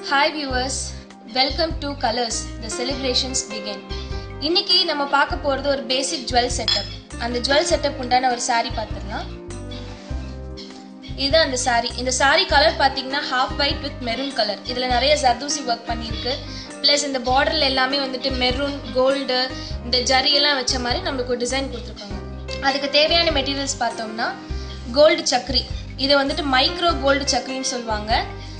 Hi viewers welcome to Colours the celebrations begin இன்னைக்கு நம்ம பார்க்க போகிறது ஒரு பேசிக் ஜுவல் செட்டப் அந்த ஜுவல் செட்டப் உண்டான ஒரு saree பார்த்துடலாம் இதுதான் அந்த saree இந்த saree கலர் பார்த்தீங்கன்னா half white with maroon colour இதில் நிறைய ஜர்தூசி ஒர்க் பண்ணியிருக்கு ப்ளஸ் இந்த பார்டரில் எல்லாமே வந்துட்டு மெரூன் கோல்டு இந்த ஜரி எல்லாம் வச்ச மாதிரி நம்மளுக்கு ஒரு டிசைன் கொடுத்துருக்காங்க அதுக்கு தேவையான மெட்டீரியல்ஸ் பார்த்தோம்னா கோல்டு சக்ரி இதை வந்துட்டு மைக்ரோ கோல்டு சக்ரின்னு சொல்லுவாங்க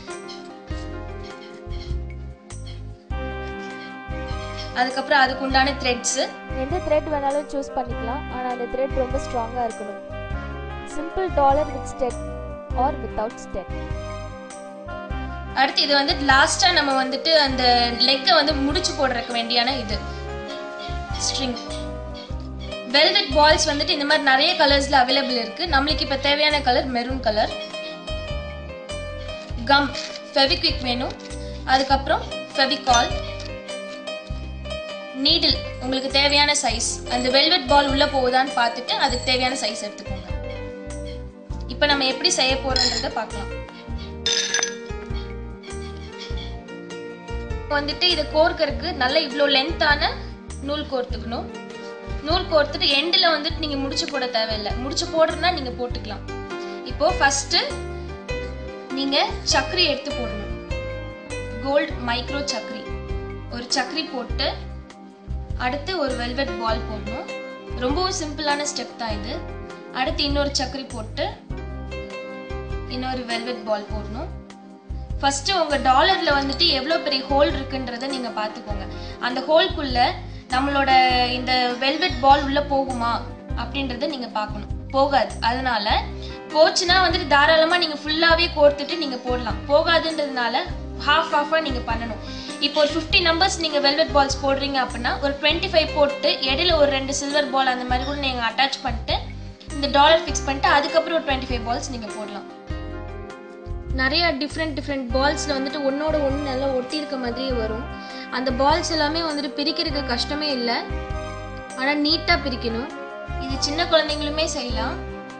அதுக்கப்புறம் அதுக்கு உண்டான த்ரெட்ஸு எந்த த்ரெட் வேணாலும் சூஸ் பண்ணிக்கலாம் ஆனால் அந்த த்ரெட் ரொம்ப ஸ்ட்ராங்காக இருக்கணும் simple dollar with stud or without stud அடுத்து இது வந்து லாஸ்ட்டாக நம்ம வந்துட்டு அந்த லெக்கை வந்து முடிச்சு போடுறதுக்கு வேண்டியான இது ஸ்ட்ரிங் வெல்வெட் பால்ஸ் வந்துட்டு இந்த மாதிரி நிறைய கலர்ஸில் அவைலபிள் இருக்கு நம்மளுக்கு இப்போ தேவையான colour maroon colour gum Fevikwik வேணும் அதுக்கப்புறம் ஃபெவிகால் நீடில் உங்களுக்கு தேவையான சைஸ் அந்த வெல்வெட் பால் உள்ள போகுதான்னு பார்த்துட்டு அதுக்கு தேவையான சைஸ் எடுத்துக்கோங்க இப்போ நம்ம எப்படி செய்ய போறோன்றத பார்க்கலாம் வந்துட்டு இதை கோர்க்கறதுக்கு நல்ல இவ்வளோ லென்த்தான நூல் கோர்த்துக்கணும் நூல் கோர்த்துட்டு எண்டில் வந்துட்டு நீங்கள் முடிச்சு போட தேவையில்லை முடிச்சு போடுறதுனா நீங்கள் போட்டுக்கலாம் இப்போ ஃபஸ்ட்டு நீங்கள் சக்கரி எடுத்து போடணும் கோல்ட் மைக்ரோ சக்கரி ஒரு சக்கரி போட்டு அடுத்து ஒரு வெல்வெட் பால் போடணும் ரொம்பவும் சிம்பிளான ஸ்டெப் தான் இது அடுத்து இன்னொரு சக்கரி போட்டு இன்னொரு வெல்வெட் பால் போடணும் ஃபர்ஸ்ட் உங்க டாலர்ல வந்துட்டு எவ்வளோ பெரிய ஹோல் இருக்குன்றத நீங்க பார்த்துக்கோங்க அந்த ஹோல்குள்ள நம்மளோட இந்த வெல்வெட் பால் உள்ள போகுமா அப்படின்றத நீங்க பார்க்கணும் போகாது அதனால போச்சுன்னா வந்துட்டு தாராளமா நீங்க ஃபுல்லாவே கோர்த்துட்டு நீங்க போடலாம் போகாதுன்றதுனால ஹாஃப் ஹாஃபாக நீங்க பண்ணணும் இப்போ ஒரு ஃபிஃப்டி நம்பர்ஸ் நீங்க வெல்வெட் பால்ஸ் போடுறீங்க அப்படின்னா ஒரு டுவெண்ட்டி ஃபைவ் போட்டு இடையில ஒரு ரெண்டு சில்வர் பால் அந்த மாதிரி கூட நீங்க அட்டாச் பண்ணிட்டு இந்த டாலர் ஃபிக்ஸ் பண்ணிட்டு அதுக்கப்புறம் ஒரு டுவெண்ட்டி ஃபைவ் பால்ஸ் நீங்க போடலாம் நிறைய டிஃப்ரெண்ட் டிஃப்ரெண்ட் பால்ஸில் வந்துட்டு ஒன்னோட ஒன்று நல்லா ஒட்டி இருக்க மாதிரியே வரும் அந்த பால்ஸ் எல்லாமே வந்துட்டு பிரிக்கிறதுக்கு கஷ்டமே இல்லை ஆனால் நீட்டாக பிரிக்கணும் இது சின்ன குழந்தைங்களுமே செய்யலாம்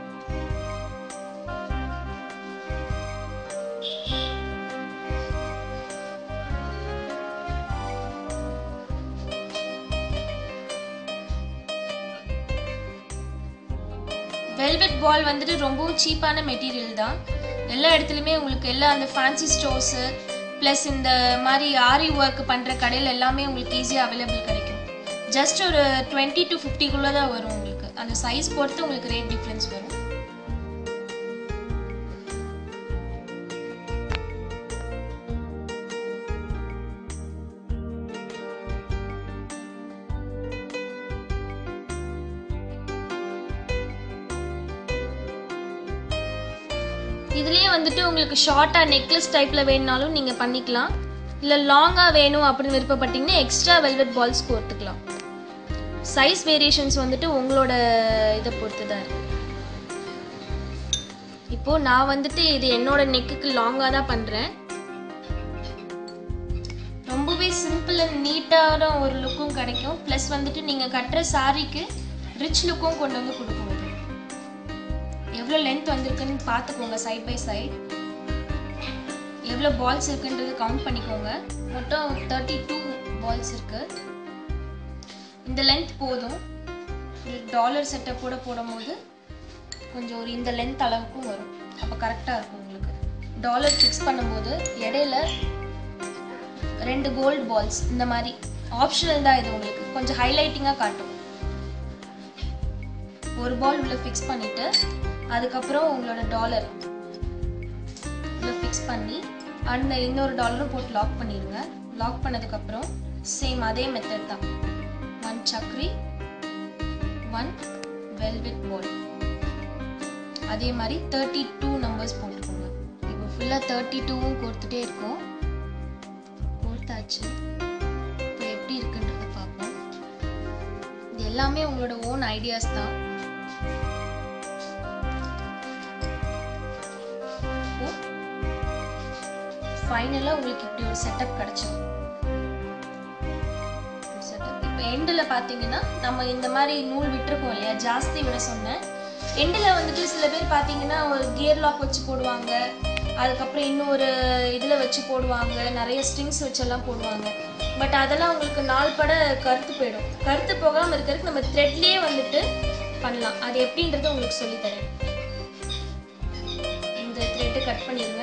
வெல்வெட் பால் வந்துட்டு ரொம்பவும் சீப்பான மெட்டீரியல் தான் எல்லா இடத்துலையுமே உங்களுக்கு எல்லா அந்த ஃபேன்சி ஸ்டோர்ஸு ப்ளஸ் இந்த மாதிரி ஆரி ஒர்க் பண்ணுற கடையில் எல்லாமே உங்களுக்கு ஈஸியாக அவைலபிள் கிடைக்கும் ஜஸ்ட் ஒரு டுவெண்ட்டி டு ஃபிஃப்டிக்குள்ளே தான் வரும் உங்களுக்கு அந்த சைஸ் பொறுத்து உங்களுக்கு ரேட் டிஃப்ரென்ஸ் வரும் இதுலயே வந்துட்டு உங்களுக்கு ஷார்ட்டா நெக்லஸ் டைப்ல வேணும்னாலும் நீங்க பண்ணிக்கலாம் இல்ல லாங்கா வேணும் அப்படின்னு விருப்பப்பட்டீங்கன்னா எக்ஸ்ட்ரா வெல்வெட் பால்ஸ் கோர்த்துக்கலாம் சைஸ் வேரியேஷன்ஸ் வந்துட்டு உங்களோட இதை பொறுத்து தான் இருக்கு இப்போ நான் வந்துட்டு இது என்னோட நெக்குக்கு லாங்கா தான் பண்றேன் ரொம்பவே சிம்பிள் அண்ட் நீட்டான ஒரு லுக்கும் கிடைக்கும் ப்ளஸ் வந்துட்டு நீங்க கட்டுற சாரிக்கு ரிச் லுக்கும் கொண்டு வந்து கொடுக்கும் இது எவ்வளோ லென்த் வந்திருக்குன்னு பார்த்துக்கோங்க சைட் பை சைட் எவ்வளோ பால்ஸ் இருக்குன்றது கவுண்ட் பண்ணிக்கோங்க மொத்தம் தேர்ட்டி டூ பால்ஸ் இருக்கு இந்த லென்த் போதும் டாலர் செட்டப்போட போடும்போது கொஞ்சம் ஒரு இந்த லென்த் அளவுக்கும் வரும் அப்போ கரெக்டாக இருக்கும் உங்களுக்கு டாலர் ஃபிக்ஸ் பண்ணும்போது இடையில ரெண்டு கோல்டு பால்ஸ் இந்த மாதிரி ஆப்ஷனல் தான் இது உங்களுக்கு கொஞ்சம் ஹைலைட்டிங்காக காட்டும் ஒரு பால் உள்ள ஃபிக்ஸ் பண்ணிட்டு அதுக்கப்புறம் உங்களோட டாலர் உள்ள ஃபிக்ஸ் பண்ணி அந்த இன்னொரு டாலரும் போட்டு லாக் பண்ணிடுங்க லாக் பண்ணதுக்கப்புறம் சேம் அதே மெத்தட் தான் ஒன் சக்ரி ஒன் வெல்வெட் பால் அதே மாதிரி தேர்ட்டி டூ நம்பர்ஸ் போட்டுக்கோங்க இப்போ ஃபுல்லாக தேர்ட்டி டூவும் கோர்த்துட்டே இருக்கோம் கோர்த்தாச்சு இப்போ எப்படி இருக்குன்றத பார்ப்போம் இது எல்லாமே உங்களோட ஓன் ஐடியாஸ் தான் ஃபைனலாக உங்களுக்கு இப்படி ஒரு செட்டப் கிடைச்சிடும் செட்டப் இப்போ எண்டில் பார்த்தீங்கன்னா நம்ம இந்த மாதிரி நூல் விட்டுருக்கோம் இல்லையா ஜாஸ்தி விட சொன்னேன் எண்டில் வந்துட்டு சில பேர் பார்த்தீங்கன்னா ஒரு கியர் லாக் வச்சு போடுவாங்க அதுக்கப்புறம் இன்னொரு இதில் வச்சு போடுவாங்க நிறைய ஸ்ட்ரிங்ஸ் வச்செல்லாம் போடுவாங்க பட் அதெல்லாம் உங்களுக்கு நாள் பட கருத்து போயிடும் கருத்து போகாமல் இருக்கிறதுக்கு நம்ம த்ரெட்லேயே வந்துட்டு பண்ணலாம் அது எப்படின்றது உங்களுக்கு சொல்லித்தரேன் இந்த த்ரெட்டு கட் பண்ணிடுங்க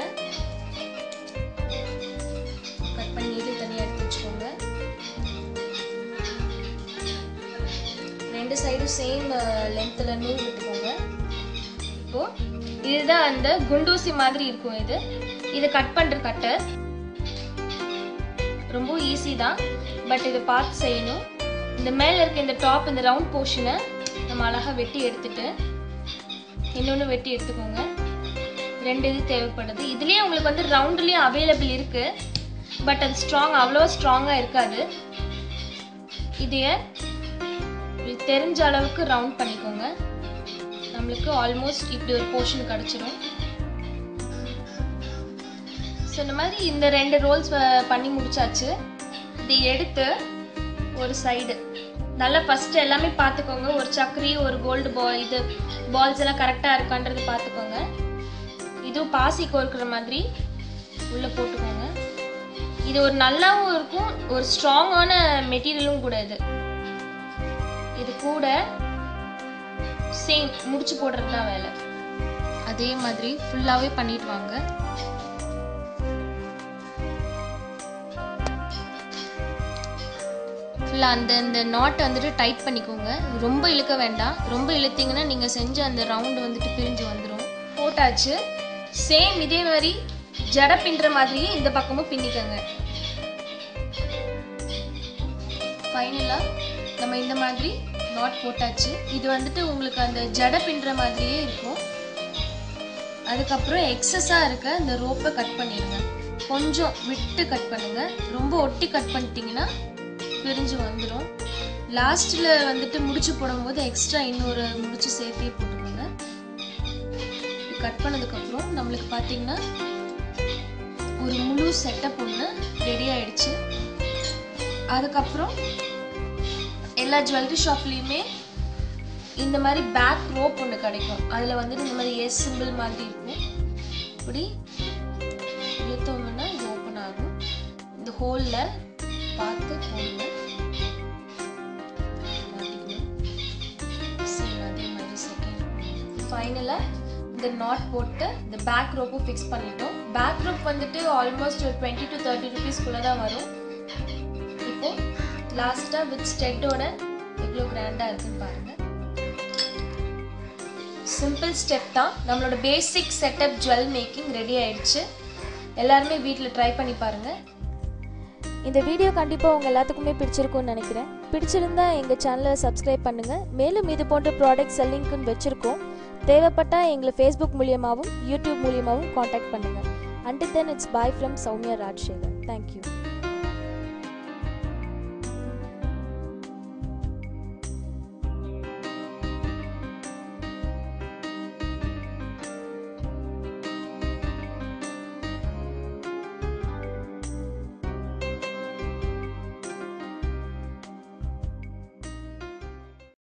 கட் பண்ணி இது தனியாக எடுத்து வச்சுக்கோங்க ரெண்டு சைடும் சேம் லென்த்தில் நூல் விட்டுக்கோங்க இப்போ இதுதான் அந்த குண்டூசி மாதிரி இருக்கும் இது இதை கட் பண்ணுற கட்டர் ரொம்ப ஈஸி தான் பட் இதை பார்த்து செய்யணும் இந்த மேலே இருக்க இந்த டாப் இந்த ரவுண்ட் போர்ஷனை நம்ம அழகாக வெட்டி எடுத்துட்டு இன்னொன்று வெட்டி எடுத்துக்கோங்க ரெண்டு இது தேவைப்படுது இதுலேயே உங்களுக்கு வந்து ரவுண்ட்லேயும் அவைலபிள் இருக்கு பட் அது ஸ்ட்ராங் அவ்வளோ ஸ்ட்ராங்காக இருக்காது இதைய உங்களுக்கு தெரிஞ்ச அளவுக்கு ரவுண்ட் பண்ணிக்கோங்க நம்மளுக்கு ஆல்மோஸ்ட் இப்படி ஒரு போர்ஷன் கிடச்சிரும் ஸோ இந்த மாதிரி இந்த ரெண்டு ரோல்ஸ் பண்ணி முடிச்சாச்சு இதை எடுத்து ஒரு சைடு நல்லா ஃபஸ்ட்டு எல்லாமே பார்த்துக்கோங்க ஒரு சக்கரி ஒரு கோல்டு பால் இது பால்ஸ் எல்லாம் கரெக்டாக இருக்கான்றது பார்த்துக்கோங்க இதுவும் பாசி கோர்க்குற மாதிரி உள்ளே போட்டுக்கோங்க இது ஒரு நல்லாவும் இருக்கும் ஒரு ஸ்ட்ராங்கான மெட்டீரியலும் கூட இது இது கூட சேம் முடிச்சு போடுறது தான் வேலை அதே மாதிரி ஃபுல்லாகவே பண்ணிட்டு வாங்க ஃபுல்லாக அந்த அந்த நாட்டை வந்துட்டு டைட் பண்ணிக்கோங்க ரொம்ப இழுக்க வேண்டாம் ரொம்ப இழுத்தீங்கன்னா நீங்கள் செஞ்ச அந்த ரவுண்டு வந்துட்டு பிரிஞ்சு வந்துடும் போட்டாச்சு சேம் இதே மாதிரி ஜடை பின்னுற மாதிரியே இந்த பக்கமும் பின்னிக்கோங்க ஃபைனலாக நம்ம இந்த மாதிரி நாட் போட்டாச்சு இது வந்துட்டு உங்களுக்கு அந்த ஜடை பின்னுற மாதிரியே இருக்கும் அதுக்கப்புறம் எக்ஸஸாக இருக்க இந்த ரோப்பை கட் பண்ணிடுங்க கொஞ்சம் விட்டு கட் பண்ணுங்க ரொம்ப ஒட்டி கட் பண்ணிட்டீங்கன்னா பிரிஞ்சு வந்துடும் லாஸ்ட்டில் வந்துட்டு முடிச்சு போடும்போது எக்ஸ்ட்ரா இன்னொரு முடிச்சு சேர்த்தே போட்டுக்கோங்க கட் பண்ணதுக்கப்புறம் நம்மளுக்கு பார்த்தீங்கன்னா ஒரு முழு செட்டப் ஒன்று ரெடி ஆயிடுச்சு அதுக்கப்புறம் எல்லா ஜுவல்லரி ஷாப்லேயுமே இந்த மாதிரி பேக் ரோப் ஒன்று கிடைக்கும் அதில் வந்துட்டு இந்த மாதிரி எஸ் சிம்பிள் மாதிரி இருக்கும் இப்படி இழுத்தோம்னா இது ஓப்பன் ஆகும் இந்த ஹோலில் பார்த்து போடுங்க மாட்டிக்கணும். Same அதே மாதிரி செகண்ட் ஃபைனலாக இந்த நாட் போட்டு இந்த பேக் ரோப்பும் ஃபிக்ஸ் பண்ணிட்டோம் பேக் ரோப் வந்துட்டு ஆல்மோஸ்ட் ஒரு டுவெண்ட்டி டு தேர்ட்டி ருபீஸ்க்குள்ளே தான் வரும் இப்போ லாஸ்ட்டாக வித் ஸ்டெட்டோட எவ்வளோ கிராண்டாக இருக்குன்னு பாருங்கள் சிம்பிள் ஸ்டெப் தான் நம்மளோட basic setup jewel making ready ஆயிடுச்சு எல்லாருமே வீட்டில் ட்ரை பண்ணி பாருங்கள் இந்த வீடியோ கண்டிப்பாக உங்கள் எல்லாத்துக்குமே பிடிச்சிருக்கும்னு நினைக்கிறேன் பிடிச்சிருந்தா எங்கள் சேனலை சப்ஸ்கிரைப் பண்ணுங்கள் மேலும் இது போன்ற ப்ராடக்ட்ஸ் லிங்க்குன்னு வச்சுருக்கோம் தேவைப்பட்டால் எங்களை ஃபேஸ்புக் மூலியமாகவும் யூடியூப் மூலியமாகவும் காண்டாக்ட் பண்ணுங்கள் until then it's bye from Soumya Rajasekhar thank you